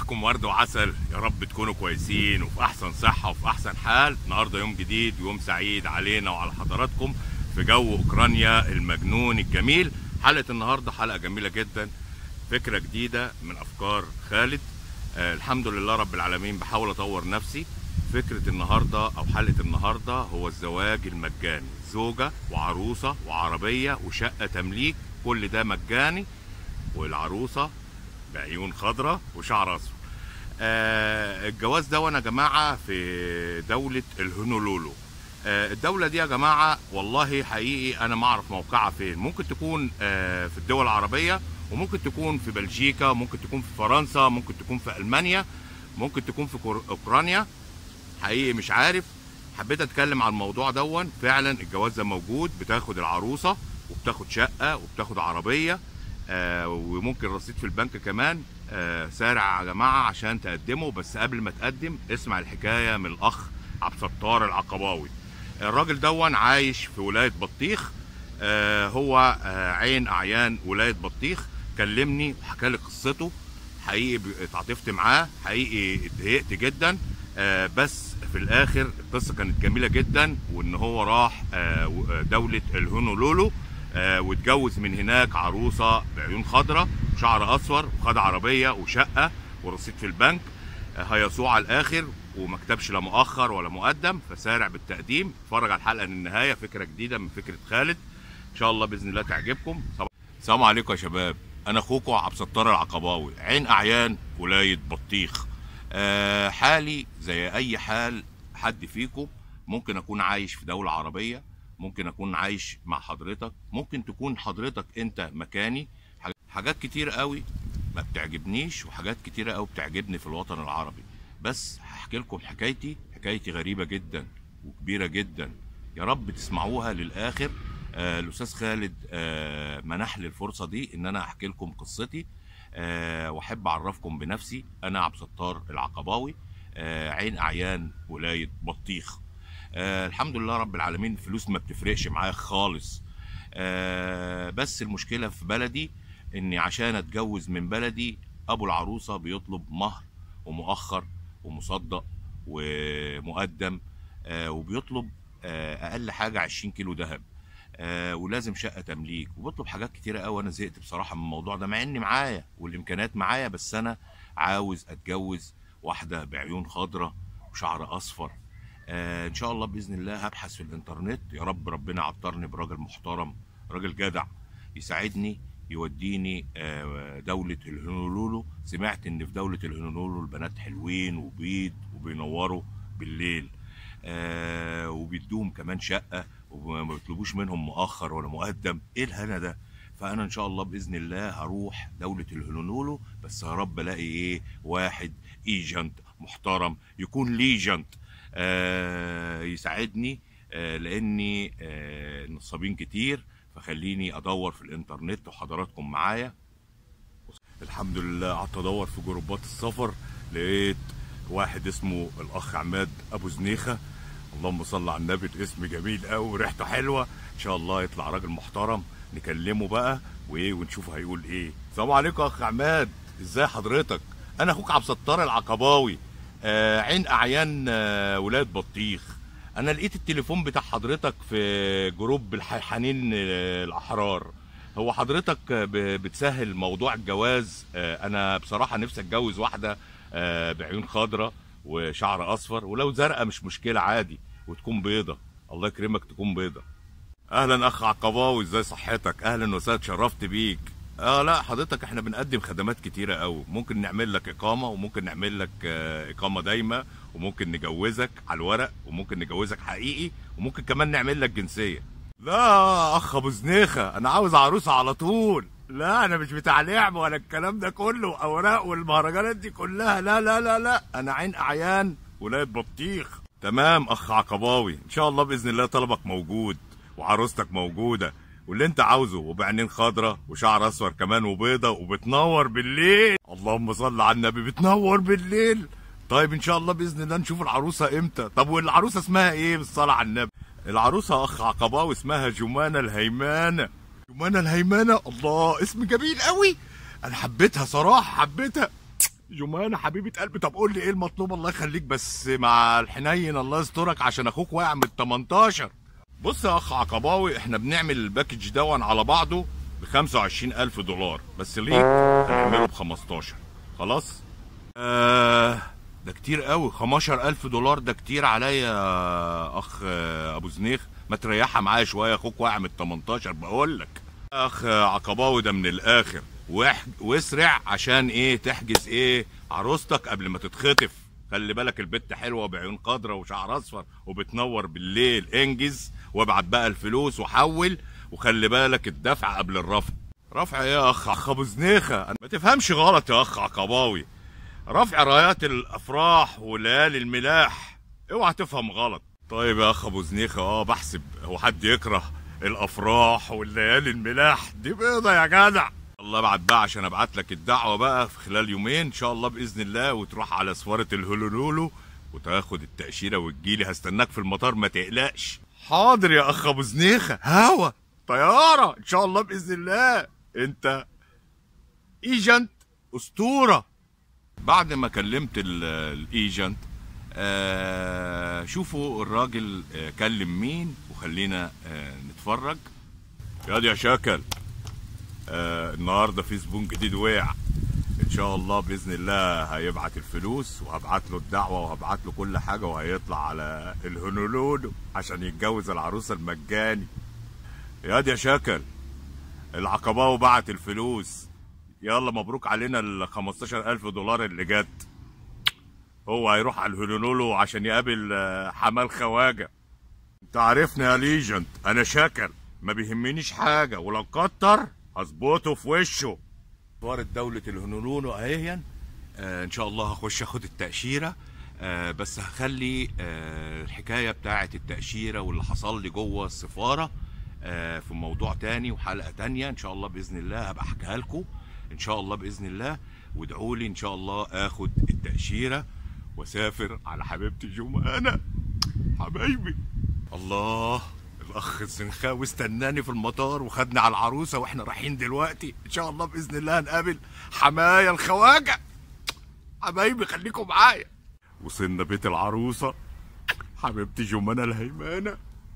عليكم ورد وعسل يا رب تكونوا كويسين وفي احسن صحه وفي احسن حال النهارده يوم جديد ويوم سعيد علينا وعلى حضراتكم في جو اوكرانيا المجنون الجميل حلقه النهارده حلقه جميله جدا فكره جديده من افكار خالد آه الحمد لله رب العالمين بحاول اطور نفسي فكره النهارده او حلقه النهارده هو الزواج المجاني زوجه وعروسه وعربيه وشقه تمليك كل ده مجاني والعروسه بعيون خضراء وشعر اصفر آه الجواز ده وانا يا جماعه في دوله الهونولولو آه الدوله دي يا جماعه والله حقيقي انا ما اعرف موقعها فين ممكن تكون آه في الدول العربيه وممكن تكون في بلجيكا ممكن تكون في فرنسا ممكن تكون في المانيا ممكن تكون في كور- اوكرانيا حقيقي مش عارف حبيت اتكلم عن الموضوع دون فعلا الجواز ده موجود بتاخد العروسه وبتاخد شقه وبتاخد عربيه آه وممكن رصيد في البنك كمان آه سارع يا جماعه عشان تقدمه بس قبل ما تقدم اسمع الحكايه من الاخ عبد الستار العقباوي الراجل دون عايش في ولايه بطيخ آه هو آه عين اعيان ولايه بطيخ كلمني وحكى لي قصته حقيقي ب- اتعاطفت معاه حقيقي اتضايقت جدا آه بس في الاخر القصه كانت جميله جدا وان هو راح آه و- آه، دوله الهونولولو آه واتجوز من هناك عروسه بعيون خضراء وشعر اصفر وخد عربيه وشقه ورصيد في البنك آه هيصوع على الاخر وما كتبش لا مؤخر ولا مقدم فسارع بالتقديم اتفرج على الحلقه للنهايه فكره جديده من فكره خالد ان شاء الله باذن الله تعجبكم السلام عليكم يا شباب انا اخوكم عبد الستار العقباوي عين اعيان ولايه بطيخ أه حالي زي اي حال حد فيكم ممكن اكون عايش في دوله عربيه ممكن اكون عايش مع حضرتك ممكن تكون حضرتك انت مكاني حاج- حاجات كتير قوي ما بتعجبنيش وحاجات كتيرة قوي بتعجبني في الوطن العربي بس هحكي لكم حكايتي حكايتي غريبة جدا وكبيرة جدا يا رب تسمعوها للآخر آه الأستاذ خالد آه منح لي الفرصة دي إن أنا أحكي لكم قصتي آه وأحب أعرفكم بنفسي أنا عبد الستار العقباوي آه عين أعيان ولاية بطيخ آه الحمد لله رب العالمين الفلوس ما بتفرقش معايا خالص آه بس المشكلة في بلدي اني عشان اتجوز من بلدي ابو العروسه بيطلب مهر ومؤخر ومصدق ومقدم آه وبيطلب آه اقل حاجه 20 كيلو ذهب آه ولازم شقه تمليك وبيطلب حاجات كتيره قوي انا زهقت بصراحه من الموضوع ده مع اني معايا والامكانيات معايا بس انا عاوز اتجوز واحده بعيون خضراء وشعر اصفر آه ان شاء الله باذن الله هبحث في الانترنت يا رب ربنا عطرني براجل محترم راجل جدع يساعدني يوديني آه، دولة الهونولولو سمعت ان في دولة الهونولولو البنات حلوين وبيض وبينوروا بالليل آه وبيدوهم كمان شقة وما بيطلبوش منهم مؤخر ولا مقدم ايه الهنا ده فانا ان شاء الله باذن الله هروح دولة الهونولولو بس يا رب الاقي ايه واحد ايجنت محترم يكون ليجنت آه يساعدني آه لاني آه نصابين كتير فخليني ادور في الانترنت وحضراتكم معايا الحمد لله قعدت ادور في جروبات السفر لقيت واحد اسمه الاخ عماد ابو زنيخه اللهم صل على النبي الاسم جميل قوي وريحته حلوه ان شاء الله يطلع راجل محترم نكلمه بقى وايه ونشوف هيقول ايه السلام عليكم يا اخ عماد ازاي حضرتك انا اخوك عبد الستار العقباوي آه عين اعيان آه ولايه بطيخ انا لقيت التليفون بتاع حضرتك في جروب الحيحانين آه، الاحرار هو حضرتك آه، ب- بتسهل موضوع الجواز آه، انا بصراحه نفسي اتجوز واحده آه، بعيون خضراء وشعر اصفر ولو زرقاء مش مشكله عادي وتكون بيضه الله يكرمك تكون بيضه اهلا اخ عقباوي ازاي صحتك اهلا وسهلا اتشرفت بيك اه لا حضرتك احنا بنقدم خدمات كتيره قوي ممكن نعمل لك اقامه وممكن نعمل لك آه، اقامه دايمه وممكن نجوزك على الورق وممكن نجوزك حقيقي وممكن كمان نعمل لك جنسيه لا اخ ابو زنيخه انا عاوز عروسه على طول لا انا مش بتاع لعب ولا الكلام ده كله اوراق والمهرجانات دي كلها لا لا لا لا انا عين اعيان ولايه بطيخ تمام اخ عقباوي ان شاء الله باذن الله طلبك موجود وعروستك موجوده واللي انت عاوزه وبعينين خضرة وشعر اصفر كمان وبيضة وبتنور بالليل اللهم صل على النبي بتنور بالليل طيب ان شاء الله باذن الله نشوف العروسه امتى طب والعروسه اسمها ايه بالصلاه على النبي العروسه اخ عقباوي اسمها جمانه الهيمانه جمانه الهيمانه الله اسم جميل قوي انا حبيتها صراحه حبيتها جمانة حبيبة قلبي طب قول لي ايه المطلوب الله يخليك بس مع الحنين الله يسترك عشان اخوك واقع من ال 18 بص يا اخ عقباوي احنا بنعمل الباكج دون على بعضه ب 25000 دولار بس ليك هنعمله ب 15 خلاص آه ده كتير قوي 15000 دولار ده كتير عليا يا اخ آه، ابو زنيخ ما تريحها معايا شويه اخوك واقع من ال 18 بقول لك اخ عقباوي ده من الاخر واح- واسرع عشان ايه تحجز ايه عروستك قبل ما تتخطف خلي بالك البت حلوه بعيون خضرا وشعر اصفر وبتنور بالليل انجز وابعت بقى الفلوس وحول وخلي بالك الدفع قبل الرفع رفع ايه يا اخ اخ ابو زنيخه ما تفهمش غلط يا اخ عقباوي رفع رايات الافراح وليالي الملاح اوعى تفهم غلط طيب يا اخ ابو زنيخه اه بحسب هو حد يكره الافراح والليالي الملاح دي بيضه يا جدع الله ابعت بقى عشان ابعت لك الدعوه بقى في خلال يومين ان شاء الله باذن الله وتروح على سفاره الهولولولو وتاخد التاشيره وتجيلي هستناك في المطار ما تقلقش حاضر يا اخ ابو زنيخه هوا طياره ان شاء الله باذن الله انت ايجنت اسطوره بعد ما كلمت ال- الايجنت آه شوفوا الراجل آه كلم مين وخلينا آه نتفرج يا يا شكل آه النهارده في زبون جديد وقع ان شاء الله باذن الله هيبعت الفلوس وهبعت له الدعوه وهبعت له كل حاجه وهيطلع على الهونولولو عشان يتجوز العروسه المجاني يا يا شكل العقباوي بعت الفلوس يلا مبروك علينا ال 15000 دولار اللي جت هو هيروح على الهونولولو عشان يقابل آه، حمال خواجه انت عارفني يا ليجنت انا شاكر ما بيهمنيش حاجه ولو كتر هظبطه في وشه صورة دولة الهونولولو اهيا آه ان شاء الله هخش اخد التأشيرة آه بس هخلي آه الحكاية بتاعة التأشيرة واللي حصل لي جوه السفارة آه في موضوع تاني وحلقة تانية ان شاء الله بإذن الله هبقى احكيها لكم ان شاء الله بإذن الله وادعوا لي ان شاء الله اخد التأشيرة واسافر على حبيبتي جمانة حبايبي الله الاخ الزنخاوي استناني في المطار وخدني على العروسه واحنا رايحين دلوقتي ان شاء الله باذن الله هنقابل حمايا الخواجه حبايبي خليكم معايا وصلنا بيت العروسه حبيبتي جمانه الهيمانه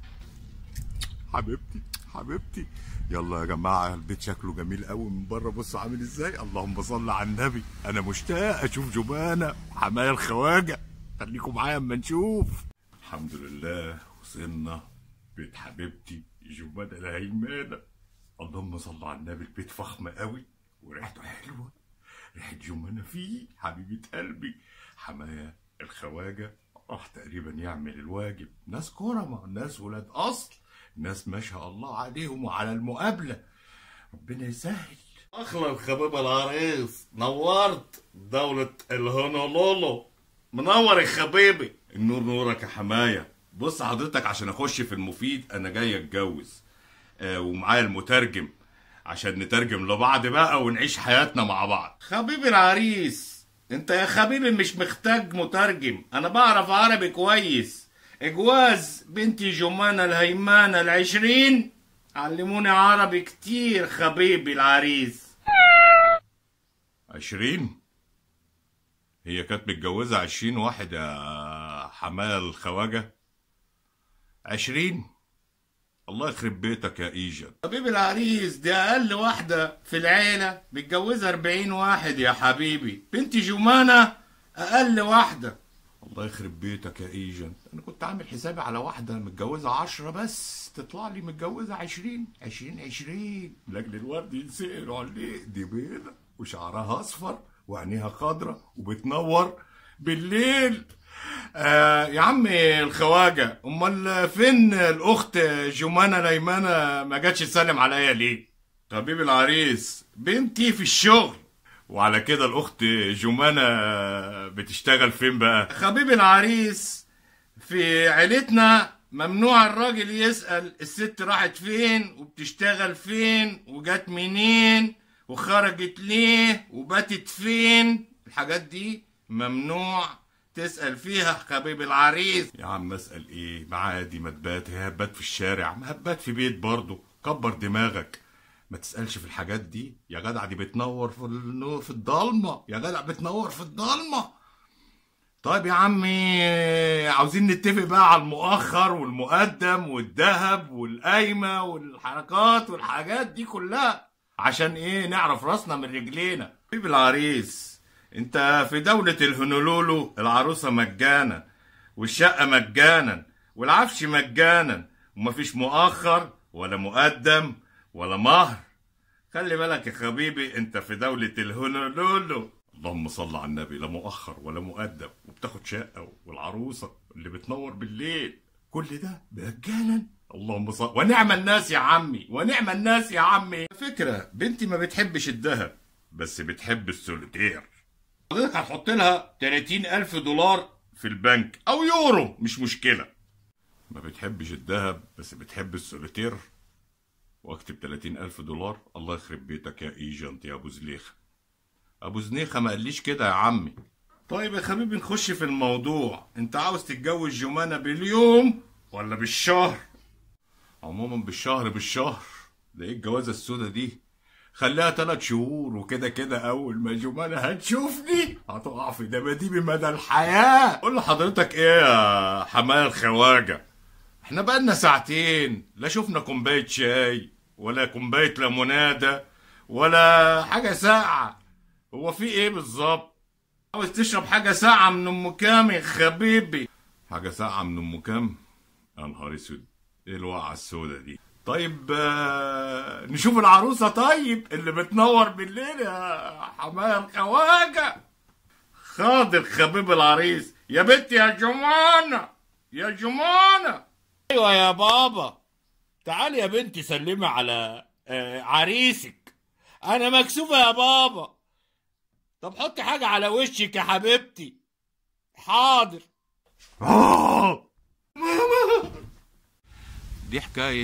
حبيبتي حبيبتي يلا يا جماعه البيت شكله جميل قوي من بره بصوا عامل ازاي اللهم صل على النبي انا مشتاق اشوف جمانه حمايا الخواجه خليكم معايا اما نشوف الحمد لله وصلنا بيت حبيبتي جمانة الهيمانة اللهم صل على النبي البيت فخم قوي وريحته حلوة ريحة جمانة فيه حبيبة قلبي حماية الخواجة راح تقريبا يعمل الواجب ناس كرمة ناس ولاد أصل ناس ما شاء الله عليهم وعلى المقابلة ربنا يسهل أخلى الخبيب العريس نورت دولة الهونولولو منور يا حبيبي النور نورك يا حماية بص حضرتك عشان اخش في المفيد انا جاي اتجوز آه ومعايا المترجم عشان نترجم لبعض بقى ونعيش حياتنا مع بعض حبيبي العريس انت يا حبيبي مش محتاج مترجم انا بعرف عربي كويس اجواز بنتي جمانة الهيمانة العشرين علموني عربي كتير حبيبي العريس عشرين هي كانت متجوزة عشرين واحد يا حماية الخواجة عشرين الله يخرب بيتك يا ايجاد حبيبي العريس دي اقل واحدة في العيلة متجوزة اربعين واحد يا حبيبي بنتي جمانة اقل واحدة الله يخرب بيتك يا ايجاد انا كنت عامل حسابي على واحدة متجوزة عشرة بس تطلع لي متجوزة عشرين عشرين عشرين لاجل الورد ينسقلوا عليه دي بيضة وشعرها اصفر وعينيها خضرة وبتنور بالليل آه يا عم الخواجة امال فين الاخت جمانة ليمانة ما جاتش تسلم عليا ليه حبيبي العريس بنتي في الشغل وعلى كده الاخت جمانة بتشتغل فين بقى حبيبي العريس في عيلتنا ممنوع الراجل يسأل الست راحت فين وبتشتغل فين وجات منين وخرجت ليه وباتت فين الحاجات دي ممنوع تسأل فيها حبيب العريس يا عم اسأل ايه ما عادي ما تبات هي هتبات في الشارع ما هتبات في بيت برضه كبر دماغك ما تسالش في الحاجات دي يا جدع دي بتنور في النو- في الضلمه يا جدع بتنور في الضلمه طيب يا عمي عاوزين نتفق بقى على المؤخر والمقدم والذهب والقايمه والحركات والحاجات دي كلها عشان ايه نعرف راسنا من رجلينا حبيب العريس انت في دولة الهونولولو العروسة مجانا والشقة مجانا والعفش مجانا ومفيش مؤخر ولا مقدم ولا مهر خلي بالك يا حبيبي انت في دولة الهونولولو اللهم صل على النبي لا مؤخر ولا مقدم وبتاخد شقة والعروسة اللي بتنور بالليل كل ده مجانا اللهم صل ونعم الناس يا عمي ونعم الناس يا عمي فكرة بنتي ما بتحبش الذهب بس بتحب السوليتير حضرتك هتحط لها 30 ألف دولار في البنك أو يورو مش مشكلة ما بتحبش الذهب بس بتحب السوليتير واكتب 30 ألف دولار الله يخرب بيتك يا ايجنت يا ابو زليخة ابو زنيخة ما قاليش كده يا عمي طيب يا حبيبي نخش في الموضوع انت عاوز تتجوز جمانة باليوم ولا بالشهر عموما بالشهر بالشهر ده ايه الجوازة السودا دي خليها تلات شهور وكده كده اول ما جمانة هتشوفني هتقع في دباديبي مدى الحياة قول لحضرتك ايه يا حماية الخواجة احنا بقالنا ساعتين لا شفنا كوباية شاي ولا كوباية ليمونادة ولا حاجة ساقعة هو في ايه بالظبط عاوز تشرب حاجة ساقعة من ام كام يا حبيبي حاجة ساقعة من ام كام يا نهار اسود ايه الوقعة السودة دي طيب آه، نشوف العروسة طيب اللي بتنور بالليل يا حماية الخواجة خاضر خبيب العريس يا بنت يا جمانة يا جمانة ايوه يا بابا تعالي يا بنتي سلمي على آه، عريسك انا مكسوفه يا بابا طب حطي حاجه على وشك يا حبيبتي حاضر دي حكاية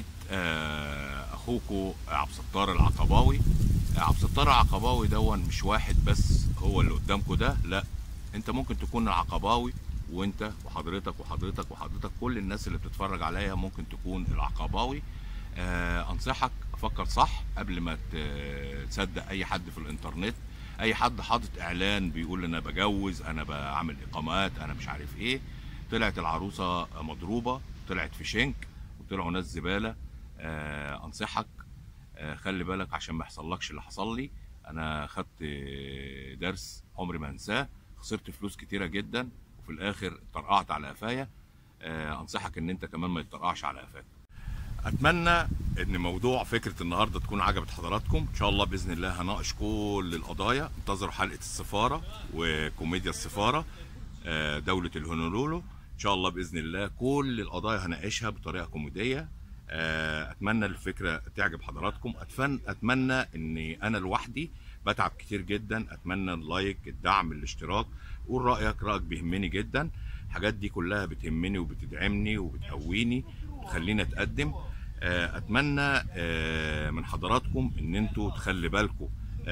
آه، أخوكو عبد الستار العقباوي آه، عبد الستار العقباوي دون مش واحد بس هو اللي قدامكو ده لا انت ممكن تكون العقباوي وانت وحضرتك وحضرتك وحضرتك كل الناس اللي بتتفرج عليا ممكن تكون العقباوي آه، انصحك افكر صح قبل ما ت- تصدق اي حد في الانترنت اي حد حاطط اعلان بيقول انا بجوز انا بعمل اقامات انا مش عارف ايه طلعت العروسه مضروبه طلعت في شنك وطلعوا ناس زباله آه انصحك آه خلي بالك عشان ما يحصلكش اللي حصل لي انا خدت آه، درس عمري ما انساه خسرت فلوس كتيره جدا وفي الاخر طرقعت على قفايا آه انصحك ان انت كمان ما يتطرقعش على قفاك اتمنى ان موضوع فكره النهارده تكون عجبت حضراتكم ان شاء الله باذن الله هناقش كل القضايا انتظروا حلقه السفاره وكوميديا السفاره آه، دوله الهونولولو ان شاء الله باذن الله كل القضايا هناقشها بطريقه كوميديه آه، اتمنى الفكره تعجب حضراتكم أتفن اتمنى اني انا لوحدي بتعب كتير جدا اتمنى اللايك الدعم الاشتراك قول رايك رايك بيهمني جدا الحاجات دي كلها بتهمني وبتدعمني وبتقويني وتخليني اتقدم آه، اتمنى آه، من حضراتكم ان انتوا تخلي بالكم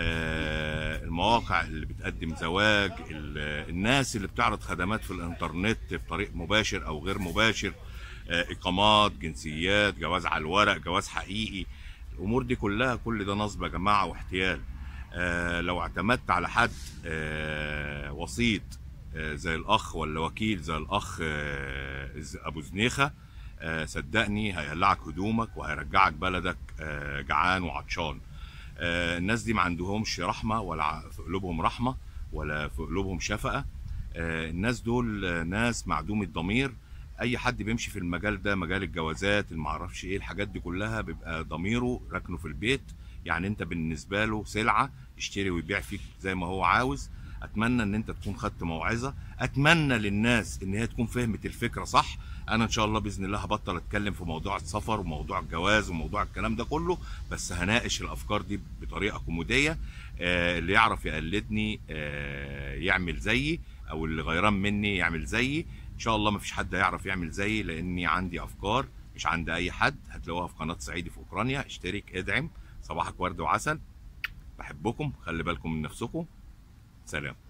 آه، المواقع اللي بتقدم زواج ال- الناس اللي بتعرض خدمات في الانترنت بطريق مباشر او غير مباشر آه، اقامات جنسيات جواز على الورق جواز حقيقي الامور دي كلها كل ده نصب يا جماعه واحتيال آه، لو اعتمدت على حد آه، وسيط آه، زي الاخ ولا وكيل زي الاخ آه، ز- ابو زنيخه آه، صدقني هيقلعك هدومك وهيرجعك بلدك آه، جعان وعطشان آه، الناس دي ما عندهمش رحمه ولا ع- في قلوبهم رحمه ولا في قلوبهم شفقه آه، الناس دول آه، ناس معدومه ضمير اي حد بيمشي في المجال ده مجال الجوازات المعرفش ايه الحاجات دي كلها بيبقى ضميره راكنه في البيت يعني انت بالنسبه له سلعه يشتري ويبيع فيك زي ما هو عاوز اتمنى ان انت تكون خدت موعظه اتمنى للناس ان هي تكون فهمت الفكره صح انا ان شاء الله باذن الله هبطل اتكلم في موضوع السفر وموضوع الجواز وموضوع الكلام ده كله بس هناقش الافكار دي بطريقه كوميديه آه اللي يعرف يقلدني آه يعمل زيي او اللي غيران مني يعمل زيي ان شاء الله ما فيش حد هيعرف يعمل زيي لاني عندي افكار مش عند اي حد هتلاقوها في قناه صعيدي في اوكرانيا اشترك ادعم صباحك ورد وعسل بحبكم خلي بالكم من نفسكم سلام